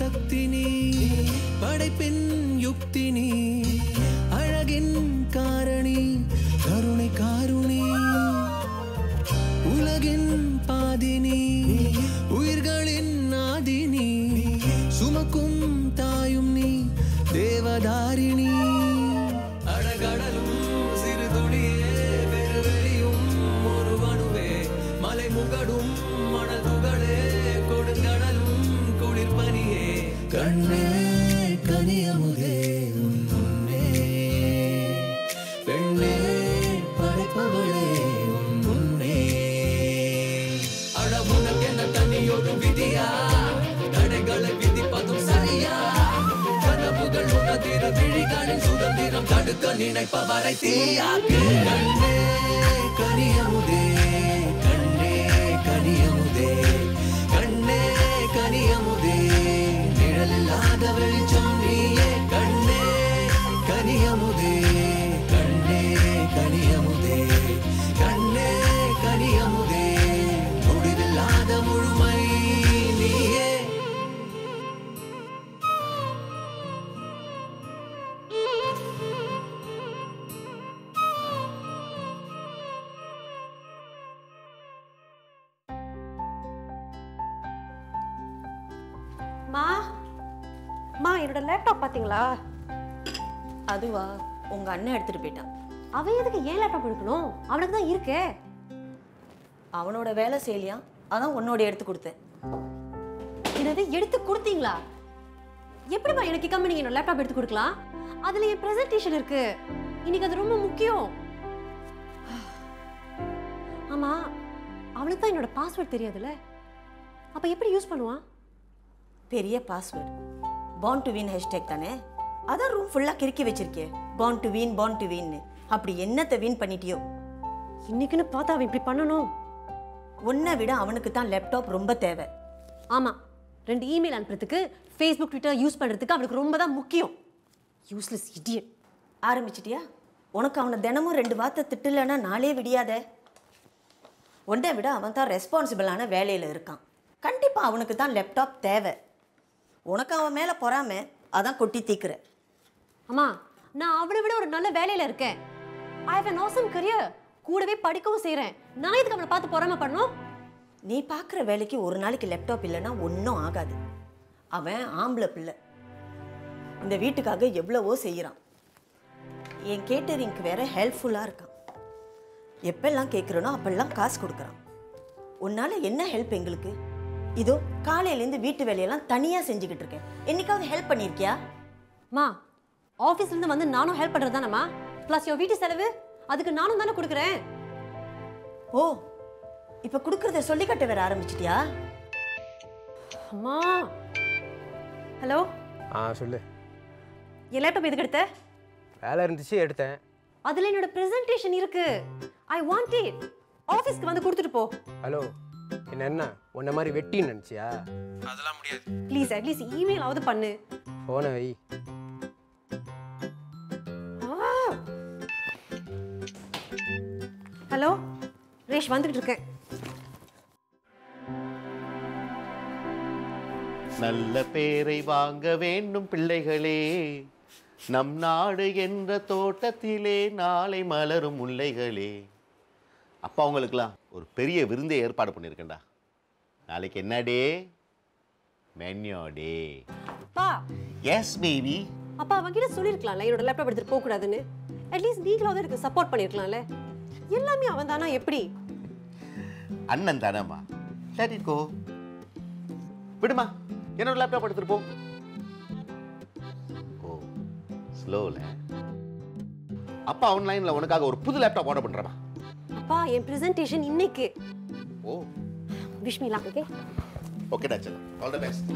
சக்தி நீ படைப்பின் யுக்தி நீ அழகின் காரணி கருணை காருணி உலகின் பாதினி உயிர்களின் ஆதினி சுமக்கும் தாயும் நீ தேவதாரிணி அழகடலும் சிறு துளியே பெருவெளியும் ஒரு அணுவே மலை முகடும் மணல் துகளே கொடுங்கடலும் குளிர் பனியே கண்ணே கனியமுதே உன் முன்னே பெண்ணே படைப்பவளே உன் முன்னே அழகுனக்கென்ன தண்ணியோடு விதியா தடைகளை விதிப்பதும் சரியா கனவுகள் உனதிரு விழிகளின் சுதந்திரம் தடுக்க நினைப்பவரை தீயாக்கு கண்ணே கனியமுதே கண்ணே கனியமுதே கண்ணே கனியமுதே நிழலில்லாத வெளிச்சம் நீயே கண்ணே கனியமுதே கண்ணே கனியமுதே கண்ணே கனியமுதே முடிவில்லாத முழுமை நீயே மா மா என்னோட லேப்டாப் பாத்தீங்களா அதுவா உங்க அண்ணன் எடுத்துட்டு போயிட்டான் அவன் எதுக்கு ஏன் லேப்டாப் எடுக்கணும் அவனுக்கு தான் இருக்கே அவனோட வேலை செய்யலையா அதான் உன்னோட எடுத்து கொடுத்தேன் என்னது எடுத்து கொடுத்தீங்களா எப்படிமா எனக்கு கம்பெனி என்னோட லேப்டாப் எடுத்து கொடுக்கலாம் அதுல என் பிரசன்டேஷன் இருக்கு இன்னைக்கு அது ரொம்ப முக்கியம் ஆமா அவனுக்கு தான் என்னோட பாஸ்வேர்ட் தெரியாதுல்ல அப்ப எப்படி யூஸ் பண்ணுவான் பெரிய password bound to win hashtag தானே அதான் ரூம் ஃபுல்லாக கிறுக்கி வச்சிருக்கே bound to win bound to வின்னு அப்படி என்னத்தை வின் பண்ணிட்டியோ இன்னைக்குன்னு பார்த்தா அவன் இப்படி பண்ணணும் உன்னை விட அவனுக்கு தான் லேப்டாப் ரொம்ப தேவை ஆமா ரெண்டு இமெயில் அனுப்புறதுக்கு ஃபேஸ்புக் ட்விட்டர் யூஸ் பண்றதுக்கு அவனுக்கு ரொம்ப தான் முக்கியம் யூஸ்லெஸ் இடியட் ஆரம்பிச்சிட்டியா உனக்கு அவனை தினமும் ரெண்டு வார்த்தை திட்டலைன்னா நாளே விடியாத உன்னை விட அவன் தான் ரெஸ்பான்சிபிளான வேலையில் இருக்கான் கண்டிப்பாக அவனுக்கு தான் லேப்டாப் தேவை உனக்கு அவன் மேலே பொறாம அதான் கொட்டி தீக்குற அம்மா நான் அவனை விட ஒரு நல்ல வேலையில இருக்கேன் I have an awesome career கூடவே படிக்கவும் செய்றேன் நான் எதுக்கு அவனை பார்த்து பொறாம பண்ணணும் நீ பார்க்குற வேலைக்கு ஒரு நாளைக்கு லேப்டாப் இல்லைன்னா ஒன்றும் ஆகாது அவன் ஆம்பளை பிள்ளை இந்த வீட்டுக்காக எவ்வளவோ செய்கிறான் என் கேட்டரிங்க்கு வேற ஹெல்ப்ஃபுல்லாக இருக்கான் எப்பெல்லாம் கேட்குறனோ அப்பெல்லாம் காசு கொடுக்குறான் உன்னால என்ன ஹெல்ப் எங்களுக்கு இதோ காலையிலேருந்து வீட்டு வேலையெல்லாம் தனியாக செஞ்சுக்கிட்டு இருக்கேன் என்னைக்காவது ஹெல்ப் பண்ணியிருக்கியா மா ஆஃபீஸ்ல இருந்து வந்து நானும் ஹெல்ப் பண்றது தானம்மா ப்ளஸ் யோ வீட்டு செலவு அதுக்கு நானும் தானே கொடுக்குறேன் ஓ இப்போ கொடுக்குறத சொல்லிக்கட்ட வேற ஆரம்பிச்சிட்டியா அம்மா ஹலோ ஆ சொல்லு என் லேப்டாப் எதுக்கு எடுத்த வேலை இருந்துச்சு எடுத்தேன் அதுல என்னோட பிரசன்டேஷன் இருக்கு ஐ வாண்ட் இட் ஆஃபீஸ்க்கு வந்து கொடுத்துட்டு போ ஹலோ என்ன என்ன உன்ன மாதிரி வெட்டின்னு நினச்சியா அதெல்லாம் முடியாது ப்ளீஸ் அட்லீஸ்ட் இமெயில் ஆவது பண்ணு ஃபோனை வை ஹலோ ரேஷ் வந்துட்டு இருக்கேன் நல்ல பேரை வாங்க வேண்டும் பிள்ளைகளே நம் நாடு என்ற தோட்டத்திலே நாளை மலரும் முல்லைகளே அப்பா அவங்களுக்கெல்லாம் ஒரு பெரிய விருந்தை ஏற்பாடு பண்ணியிருக்கேன்டா நாளைக்கு என்ன டே மென்யோ டே பா எஸ் பேபி அப்பா அவன்கிட்ட சொல்லிருக்கலாம்ல என்னோட லேப்டாப் எடுத்துட்டு போக கூடாதுன்னு அட்லீஸ்ட் நீங்களாவது எனக்கு சப்போர்ட் பண்ணிருக்கலாம்ல எல்லாமே அவன் தானா எப்படி அண்ணன் தானம்மா let it go விடுமா என்னோட லேப்டாப் எடுத்துட்டு போ ஓ ஸ்லோவில் அப்பா ஆன்லைனில் உனக்காக ஒரு புது லேப்டாப் ஆர்டர் பண்ணுறமா அப்பா என் பிரசன்டேஷன் இன்னைக்கு oh wish me luck okay ஓகேடா சலோ all the best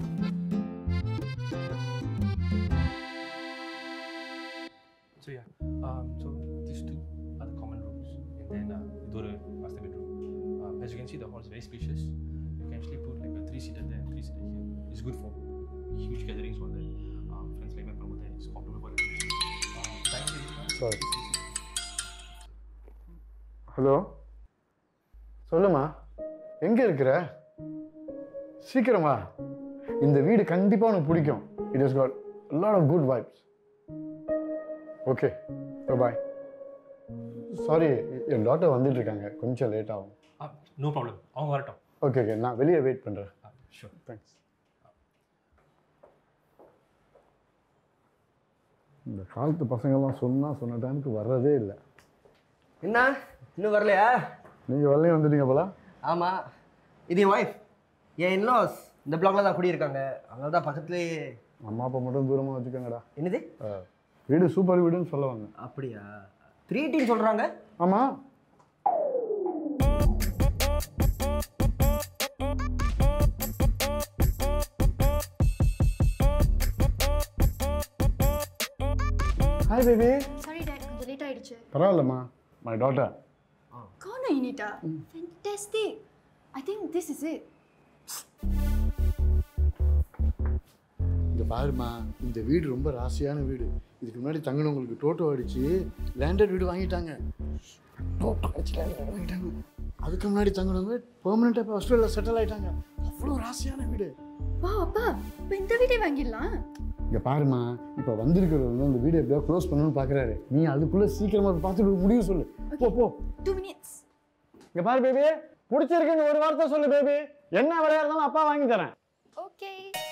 So yeah, um, so these two are the common rooms, and then uh, இது ஒரு master bedroom. Um, as you can see, the hall is very spacious. You can actually put like a three-seater there, and three-seater here. It's good for huge gatherings on there. Um, friends like my promoter is optimal for that. Um, dining area, Sorry. Hello சொல்லுமா எங்கே இருக்கிற சீக்கிரமா இந்த வீடு கண்டிப்பாக உனக்கு பிடிக்கும் it is got lot of good vibes okay bye sorry என் டாட்டர் வந்துட்டு இருக்காங்க கொஞ்சம் லேட் ஆகும் நோ ப்ராப்ளம் அவங்க வரட்டும் ஓகே ஓகே நான் வெளியே வெயிட் பண்ணுறேன் ஷூர் தேங்க்ஸ் இந்த காலத்து பசங்கள்லாம் சொன்னால் சொன்ன டைமுக்கு வர்றதே இல்லை என்ன இன்னும் வரலையா நீங்கள் வரலையும் வந்துட்டீங்க போல ஆமாம் இது என் ஒய்ஃப் என் இன்லாஸ் இந்த பிளாக்ல தான் குடியிருக்காங்க அதனால தான் பக்கத்துலேயே அம்மா அப்பா மட்டும் தூரமாக வச்சுக்கோங்கடா என்னது அஹ், வீடு சூப்பர் வீடுன்னு சொல்ல வந்தேன் அப்படியா த்ரீ டீன் சொல்கிறாங்க ஆமாம் ஹாய் பேபி சாரி டேட் கொஞ்சம் லேட் ஆயிடுச்சு பரவாயில்லம்மா மை டாட்டர் காணா இனிட்டா fantastic I think this is it இங்கே பாருமா இந்த வீடு ரொம்ப ராசியான வீடு இதுக்கு முன்னாடி தங்கினவங்களுக்கு டோட்டோ அடிச்சு லேண்டட் வீடு வாங்கிட்டாங்க டோட்டோ அடிச்சு landed வீடு வாங்கிட்டாங்க அதுக்கு முன்னாடி தங்கினவங்க பெர்மனெண்ட்டாக இப்போ ஆஸ்திரேலியா செட்டில் ஆயிட்டாங்க அவ்வளோ ராசியான வீடு வா அப்பா இப்போ இந்த வீடே வாங்கிடலாம் இங்கே பாருமா இப்போ வந்திருக்கிறது வந்து அந்த வீடு எப்படியா க்ளோஸ் பண்ணணும்னு பார்க்குறாரு நீ அதுக்குள்ளே சீக்கிரமாக போய் பார்த்துட்டு ஒரு முடிவு சொல்லு போ போ டூ மினிட்ஸ் இங்கே பாரு பேபி பிடிச்சிருக்குன்னு ஒரு வார்த்தை சொல்லு பேபி என்ன விலையா இருந்தாலும் அப்பா வாங்கி தரேன் ஓகே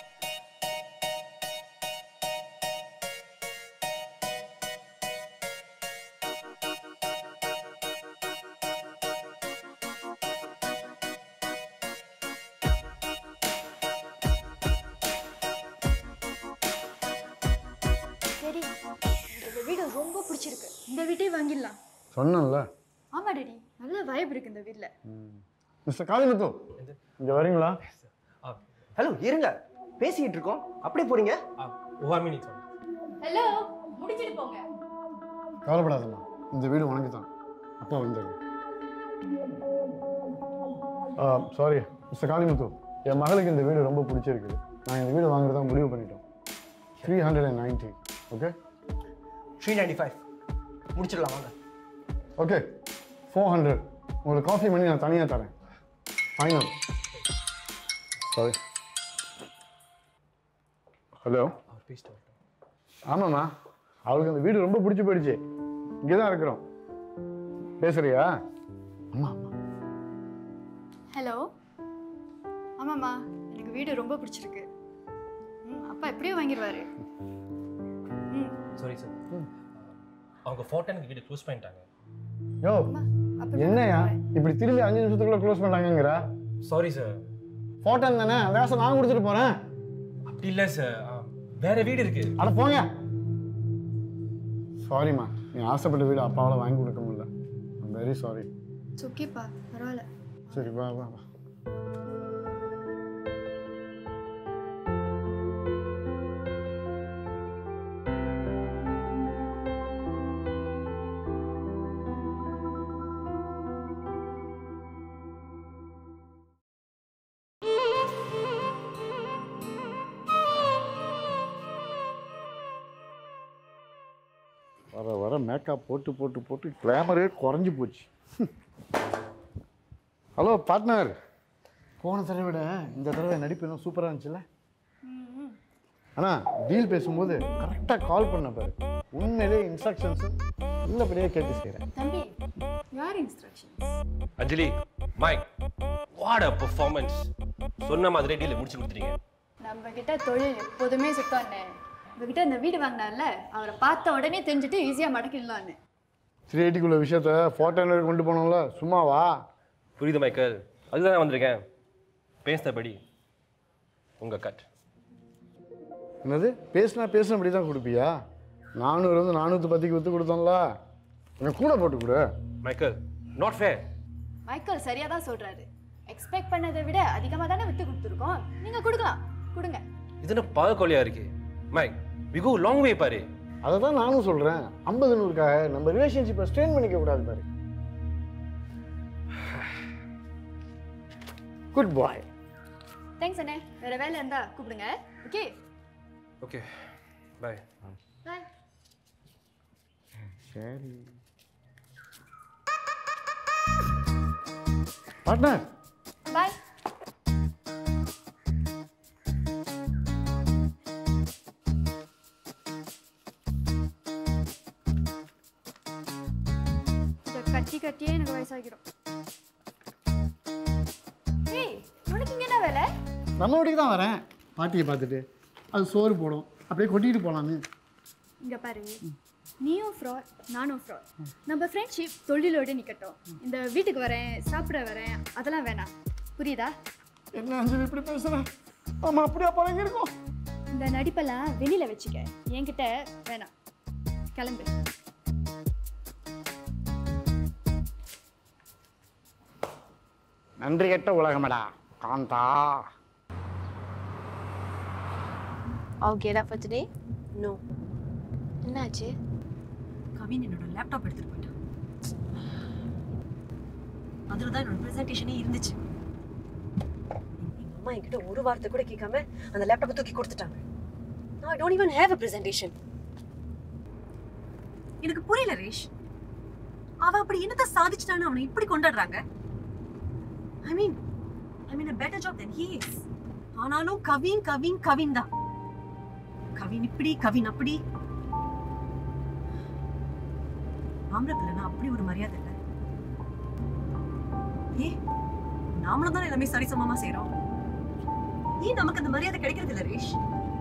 டேடி இந்த வீடு ரொம்ப பிடிச்சிருக்கு இந்த வீட்டே வாங்கிடலாம் சொன்னேன்ல ஆமா டேடி நல்ல வைப் இருக்கு இந்த வீட்ல மிஸ்டர் காளிமுத்து இங்கே வரீங்களா ஹலோ இருங்க பேசிக்கிட்டு இருக்கோம் அப்படியே போறீங்க ஒன் மினிட் சார் ஹலோ முடிச்சிட்டு போங்க கவலைப்படாதம்மா இந்த வீடு உனக்கு தான் அப்பா வந்துடுங்க சாரி மிஸ்டர் காளிமுத்து என் மகளுக்கு இந்த வீடு ரொம்ப பிடிச்சிருக்குது நான் இந்த வீடு வாங்குறதா முடிவு பண்ணிட்டோம் three hundred and ninety okay three ninety five முடிச்சிடலாம் வாங்க ஓகே ஃபோர் ஹண்ட்ரட் உங்களுக்கு காஃபி பண்ணி நான் தனியாக தரேன் ஃபைனல் சாரி ஹலோ அவர் பேசிட்டு வரட்டும் ஆமாம்மா அவளுக்கு அந்த வீடு ரொம்ப பிடிச்சி போயிடுச்சு இங்கே தான் இருக்கிறோம் பேசுறியா அம்மா அம்மா ஹலோ ஆமாம்மா எனக்கு வீடு ரொம்ப பிடிச்சிருக்கு ம் அப்பா எப்படியும் வாங்கிடுவாரு ம் சாரி சார் அவங்க ஃபோர்டனுக்கு வீடு க்ளோஸ் பண்ணிட்டாங்க யோ அப்படி என்னையா இப்படி திரும்பி அஞ்சு நிமிஷத்துக்குள்ள க்ளோஸ் பண்ணாங்கங்கிற சாரி சார் ஃபோட்டோ தானே வேஷம் நான் கொடுத்துட்டு போகிறேன் அப்படி இல்லை சார் வேற வீடு இருக்கு அட போங்க சாரிம்மா நீ ஆசைப்பட்ட வீடு அப்பாவால் வாங்கி கொடுக்க முடியல வெரி சாரி இட்ஸ் ஓகேப்பா பரவாயில்ல சரி வா வா வா வர வர மேக்கப் போட்டு போட்டு போட்டு கிளாமரே குறைஞ்சி போச்சு ஹலோ பார்ட்னர் போன தடவை விட இந்த தடவை நடிப்பு இன்னும் சூப்பராக இருந்துச்சுல்ல ஆனால் டீல் பேசும்போது கரெக்டாக கால் பண்ண பாரு உண்மையிலே இன்ஸ்ட்ரக்ஷன்ஸ் நல்லபடியாக கேட்டு செய்கிறேன் தம்பி யார் instructions Anjali Mike what a performance சொன்ன மாதிரி டீல முடிச்சு கொடுத்துறீங்க நம்ம கிட்ட தொழில் எப்போதுமே சுத்தம்னே உங்ககிட்ட இந்த வீடு வாங்கினால அவரை பார்த்த உடனே தெரிஞ்சுட்டு ஈஸியாக மடக்கிடலான்னு த்ரீ எயிட்டிக்குள்ள விஷயத்த ஃபோட்டோ கொண்டு போனோம்ல சும்மாவா புரியுது மைக்கேல் அதுதான் நான் வந்திருக்கேன் பேசினபடி உங்க கட் என்னது பேசினா பேசினபடி தான் கொடுப்பியா நானூறு வந்து நானூற்றி பத்துக்கு விற்று கொடுத்தோம்ல கொஞ்சம் கூட போட்டு கொடு மைக்கேல் நாட் ஃபேர் மைக்கேல் சரியாக தான் சொல்கிறாரு எக்ஸ்பெக்ட் பண்ணதை விட அதிகமாக தானே விற்று கொடுத்துருக்கோம் நீங்கள் கொடுக்கலாம் கொடுங்க இது என்ன பாகக்கொலையா இருக்கு Mike we go long way பாரு அதை தான் நானும் சொல்கிறேன் ஐம்பது நூறுக்காக நம்ம ரிலேஷன்ஷிப்பை ஸ்ட்ரெயின் பண்ணிக்க கூடாது பாரு குட் பாய் தேங்க்ஸ் அண்ணே வேறு வேலை இருந்தால் கூப்பிடுங்க ஓகே ஓகே பை பாய் சரி பார்ட்னர் பாய் கட்டி கட்டியே எனக்கு வயசாகிடும் ஏய் உனக்கு இங்க என்ன வேலை நம்ம வீட்டுக்கு தான் வரேன் பாட்டியை பார்த்துட்டு அது சோறு போடும் அப்படியே கொட்டிட்டு போகலான்னு இங்க பாரு நீயும் ஃப்ராட் நானும் ஃப்ராட் நம்ம ஃப்ரெண்ட்ஷிப் தொழிலோடு நிக்கட்டும் இந்த வீட்டுக்கு வரேன் சாப்பிட வரேன் அதெல்லாம் வேணாம் புரியுதா என்ன அஞ்சலி இப்படி பேசுகிறேன் ஆமாம் அப்படியே பழகிருக்கோம் இந்த நடிப்பெல்லாம் வெளியில வச்சுக்க என்கிட்ட வேணாம் கிளம்பு நன்றி கெட்ட உலகமடா Kantha All get up for today? No என்னாச்சு கவின் என்னோட லேப்டாப் எடுத்துட்டு போயிட்டான் அதில் தான் என்னோட ப்ரெசன்டேஷனே இருந்துச்சு எங்க அம்மா என்கிட்ட ஒரு வார்த்தை கூட கேட்காம அந்த லேப்டாப்பை தூக்கி கொடுத்துட்டாங்க I don't even have a presentation எனக்கு புரியல ரேஷ் அவ அப்படி என்னத்த சாதிச்சிட்டான்னு அவனை இப்படி கொண்டாடுறாங்க ஐ mean I mean a better job than he is ஆனாலும் கவின் கவின் கவின் தான் கவின் இப்படி கவின் அப்படி ஆம்பளை பிள்ளைனா அப்படி ஒரு மரியாதை இல்லை ஏ நாமளும் தான் எல்லாமே சரிசமமா செய்றோம் ஏன் நமக்கு அந்த மரியாதை கிடைக்கிறது இல்ல ரேஷ்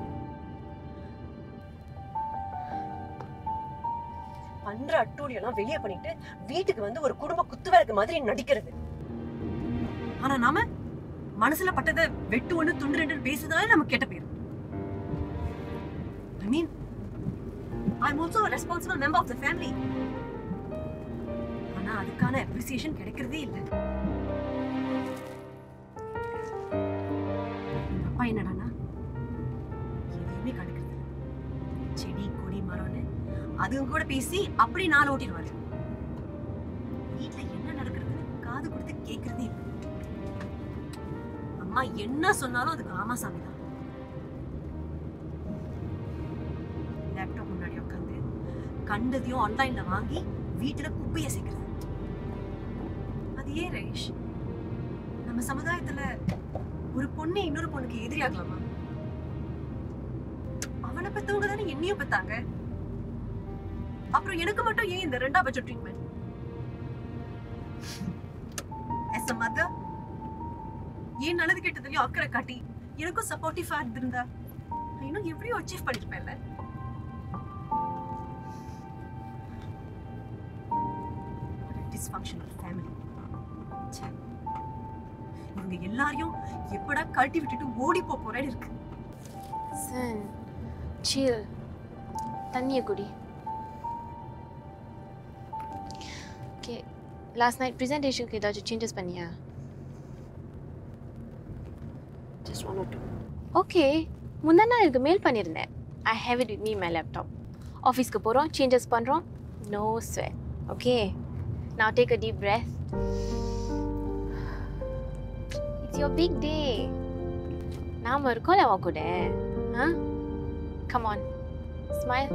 பண்ற அட்டூழியெல்லாம் வெளியே பண்ணிட்டு வீட்டுக்கு வந்து ஒரு குடும்ப குத்துவிளக்கு மாதிரி நடிக்கிறது ஆனா நாம மனசுல பட்டதை வெட்டு ஒண்ணு துண்டு ரெண்டு பேசுறதால நமக்கு கெட்ட பேர் I mean I am also responsible member of the family ஆனா அதுக்கான அப்ரிசியேஷன் கிடைக்கிறதே இல்லை எங்க அப்பா என்னடான்னா எதையுமே கண்டுக்கிறது இல்ல. செடி கொடி மரம்னு அதுவும் கூட பேசி அப்படி நாள் ஓட்டிடுவாரு வீட்ல என்ன நடக்கிறதுன்னு காது கொடுத்து கேட்கறதே இல்லை அம்மா என்ன சொன்னாலும் அதுக்கு ஆமா சாமி தான் லேப்டாப் முன்னாடி உட்காந்து கண்டதையும் ஆன்லைன்ல வாங்கி வீட்டுல குப்பைய சேர்க்கிறது அது ஏன் ரேஷ் நம்ம சமுதாயத்துல ஒரு பொண்ணு இன்னொரு பொண்ணுக்கு எதிரியாகலாமா அவனை பெத்தவங்க தானே என்னையும் பெத்தாங்க அப்புறம் எனக்கு மட்டும் ஏன் இந்த ரெண்டா பட்ச ட்ரீட்மெண்ட் as a mother ஏன் நல்லது கெட்டதுலயும் அக்கறை காட்டி எனக்கும் சப்போர்ட்டிவா இருந்திருந்தா நான் இன்னும் எப்படியோ அச்சீவ் பண்ணிருப்பேன்ல டிஸ்ஃபங்க்ஷனல் ஃபேமிலி இவங்க எல்லாரையும் எப்படா கழட்டி விட்டுட்டு ஓடி போப் போறேன்னு இருக்கு சன் சில் தண்ணியை குடி ஓகே லாஸ்ட் நைட் ப்ரெசன்டேஷனுக்கு ஏதாச்சும் சேஞ்சஸ் பண்ணியா just one or two okay முந்தா நாள் எனக்கு மெயில் பண்ணியிருந்தேன் I have it with me my laptop ஆஃபீஸ்க்கு போகிறோம் சேஞ்சஸ் பண்ணுறோம் நோ ஸ்வே ஓகே நான் take a deep breath it's your big day நாம் இருக்கோம்ல அவன் கூட ஆ கம் ஆன் ஸ்மைல்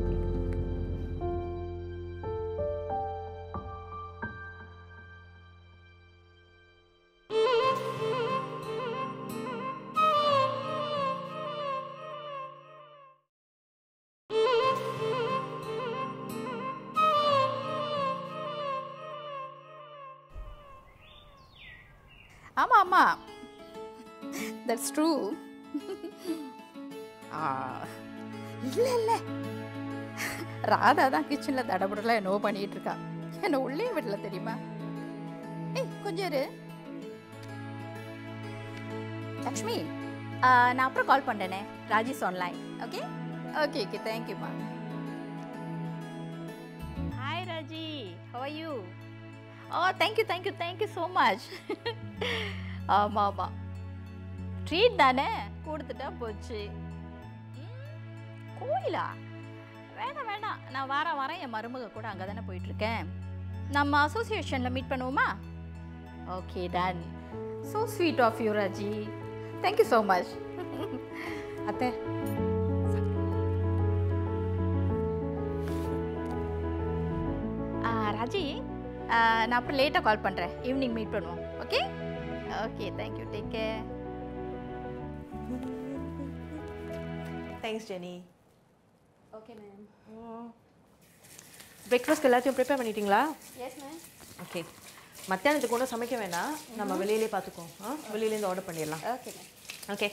ஆமாம் ஆமாம் தட்ஸ் ட்ரூ இல்லை இல்லை ராதா தான் கிச்சனில் தடபுடலாம் என்னவோ பண்ணிகிட்டு இருக்கா என்னை உள்ளே விடல தெரியுமா ஏய் கொஞ்சம் இரு லக்ஷ்மி ஆ, நான் அப்புறம் கால் பண்ணுறேனே Rajesh online okay okay okay தேங்க்யூம்மா hi Raji how are you oh thank you thank you thank you so much ஆமாம் ஆமாம் ட்ரீட் தானே கொடுத்துட்டா போச்சு ம், கோயிலா வேணாம் வேணாம் நான் வாரம் வாரம் என் மருமக கூட அங்கே தானே போயிட்டுருக்கேன் நம்ம அசோசியேஷனில் மீட் பண்ணுவோமா okay done so sweet of you Raji thank you so much அத்தை ஆ, ராஜி ஆ, நான் அப்புறம் லேட்டாக கால் பண்ணுறேன் ஈவினிங் மீட் பண்ணுவோம் okay okay thank you take care thanks Jenny okay ma'am breakfast எல்லாத்தையும் ப்ரிப்பேர் பண்ணிட்டீங்களா எஸ் மேம் ஓகே மத்தியானத்துக்கு ஒன்றும் சமைக்க வேண்டாம் நம்ம வெளியிலே பார்த்துக்குவோம் ஆ வெளியிலேருந்து ஆர்டர் பண்ணிடலாம் okay ma'am okay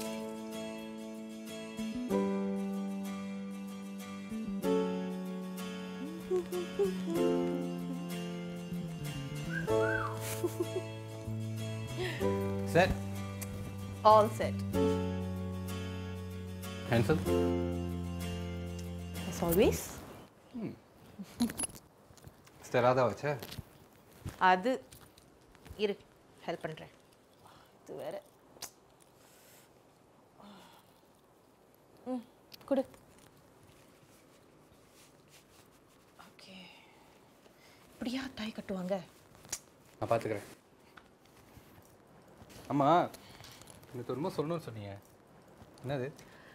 sir all set handsome as always mister Radha வச்சா அது இரு ஹெல்ப் பண்ணுறேன் இது வேற ம் கொடு ஓகே இப்படியா தாய் கட்டுவாங்க நான் பார்த்துக்கிறேன் ஆமாம் எனக்கு ரொம்ப சொல்லணும்னு சொன்னீங்க என்னது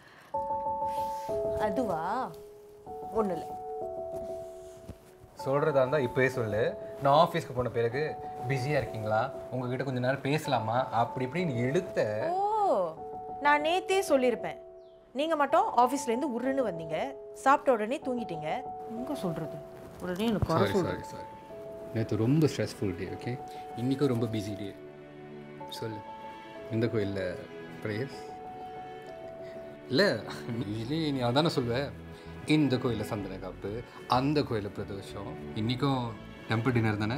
அதுவா ஒன்றும் இல்லை சொல்கிறதா இருந்தால் இப்போவே சொல்லு நான் ஆஃபீஸ்க்கு போன பிறகு பிஸியாக இருக்கீங்களா உங்ககிட்ட கொஞ்ச நேரம் பேசலாமா அப்படி இப்படின்னு எடுத்த ஓ நான் நேத்தே சொல்லியிருப்பேன் நீங்கள் மட்டும் ஆஃபீஸ்லேருந்து உருன்னு வந்தீங்க சாப்பிட்ட உடனே தூங்கிட்டீங்க எங்கே சொல்கிறது உடனே எனக்கு குறை சாரி சொல்றது. சாரி சாரி நேற்று ரொம்ப ஸ்ட்ரெஸ்ஃபுல் டே ஓகே இன்றைக்கும் ரொம்ப பிஸி டே சொல்லு எந்த கோயிலில் ப்ரேயர்ஸ் இல்லை யூஸ்வலி நீ அதானே சொல்வேன் இந்த கோயிலில் சந்தன காப்பு அந்த கோயிலில் பிரதோஷம் இன்றைக்கும் டெம்பிள் டின்னர் தானே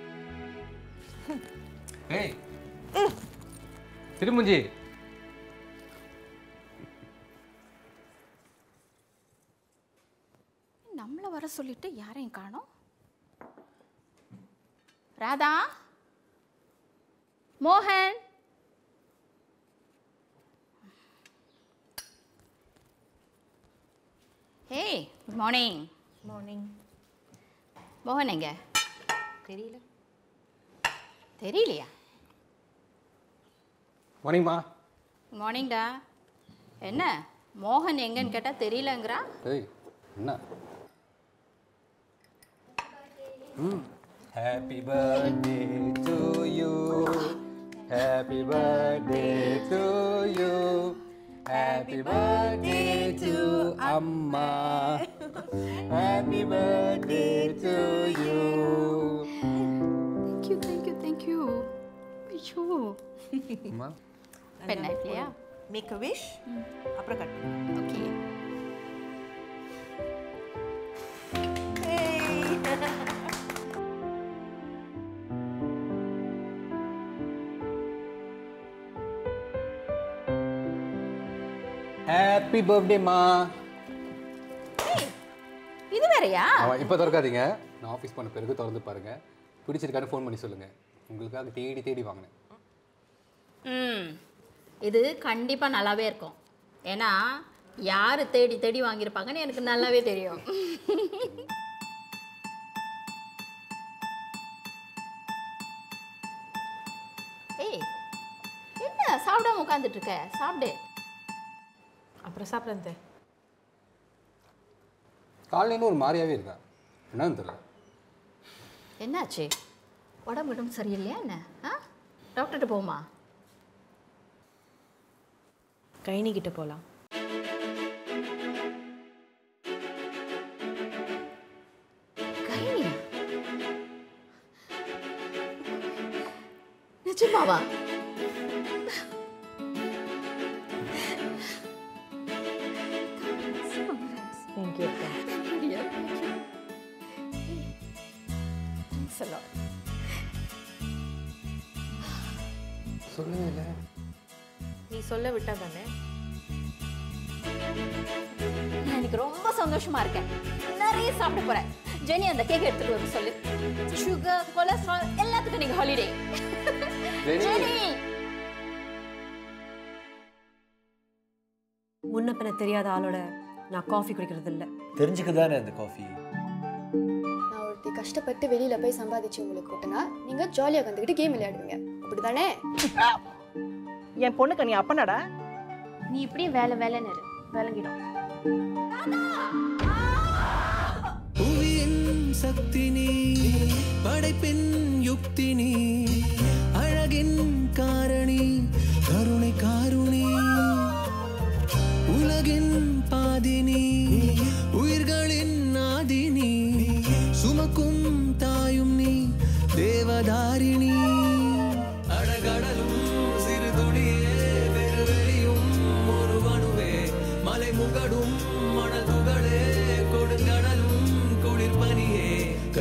ஏய் திருமுஞ்சி நம்மளை வர சொல்லிட்டு யாரையும் காணோம் ராதா மோகன் ஹே குட் மார்னிங் மார்னிங் மோகன் எங்க தெரியல தெரியலையா மார்னிங்மா குட் மார்னிங்டா என்ன மோகன் எங்கன்னு கேட்டால் தெரியலங்கிறா ஏய் என்ன ம் happy birthday to you happy birthday to you happy birthday to அம்மா happy birthday to you thank you thank you thank you ஐயோ அம்மா பென் இல்லையா மேக் அ விஷ் அப்புறம் கட் ஓகே ஹாப்பி பர்த்டேம்மா இது வேறயா அவன் இப்போ திறக்காதீங்க நான் ஆஃபீஸ் பண்ண பிறகு திறந்து பாருங்க பிடிச்சிருக்கான்னு ஃபோன் பண்ணி சொல்லுங்க உங்களுக்காக தேடி தேடி வாங்கினேன் ம் இது கண்டிப்பாக நல்லாவே இருக்கும் ஏன்னா யார் தேடி தேடி வாங்கியிருப்பாங்கன்னு எனக்கு நல்லாவே தெரியும் ஏய் என்ன சாப்பிடாம உட்காந்துட்டு இருக்க சாப்பிடு அப்புறம் சாப்பிட்றேன் காலையில ஒரு மாதிரியாவே இருக்கா என்னன்னு தெரியல என்னாச்சு உடம்பு உடம்பு சரியில்லையா என்ன ஆ டாக்டர்கிட்ட போமா கைனி கிட்ட போகலாம் கைனியா நிஜமாவா தேங்க்யூ Thanks a lot. சொல்லவே இல்லை நீ சொல்ல விட்டா தானே நான் இன்னைக்கு ரொம்ப சந்தோஷமா இருக்கேன் நிறைய சாப்பிட போறேன் ஜெனி அந்த கேக் எடுத்துட்டு வர சொல்லு சுகர் கொலஸ்ட்ரால் எல்லாத்துக்கும் நீங்க ஹாலிடே ஜெனி. ஜெனி முன்ன பின்ன தெரியாத ஆளோட நான் காஃபி குடிக்கிறது இல்ல தெரிஞ்சுக்க தானே அந்த காஃபி நான் ஒருத்தி கஷ்டப்பட்டு வெளியில போய் சம்பாதிச்சு உங்களுக்கு கூட்டினா நீங்க ஜாலியாக உட்காந்துக்கிட்டு கேம் விளையாடுவீங்க அப்படிதானே என் பொண்ணுக்கு நீ அப்பனடா நீ இப்படியே வேலை வேலைன்னு இரு விளங்கிடும் புவியின் சக்தி நீ படைப்பின் யுக்தி நீ அழகின் காரணி கருணை காருணி உலகின் பாதினி உயிர்களின் ஆதினி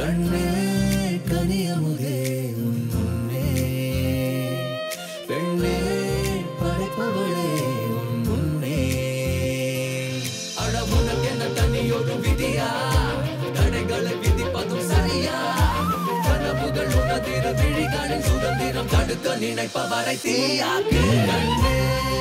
கண்ணே கனியமுதே உன் முன்னே பெண்ணே படைப்பவளே உன் முன்னே அட உனக்கென்ன தனியொரு விதியா தடைகளை விதிப்பதும் சரியா கனவுகள் உனதிர விழிகளின் சுதந்திரம் தடுக்க நினைப்பவரை தீயாக்கு கண்ணே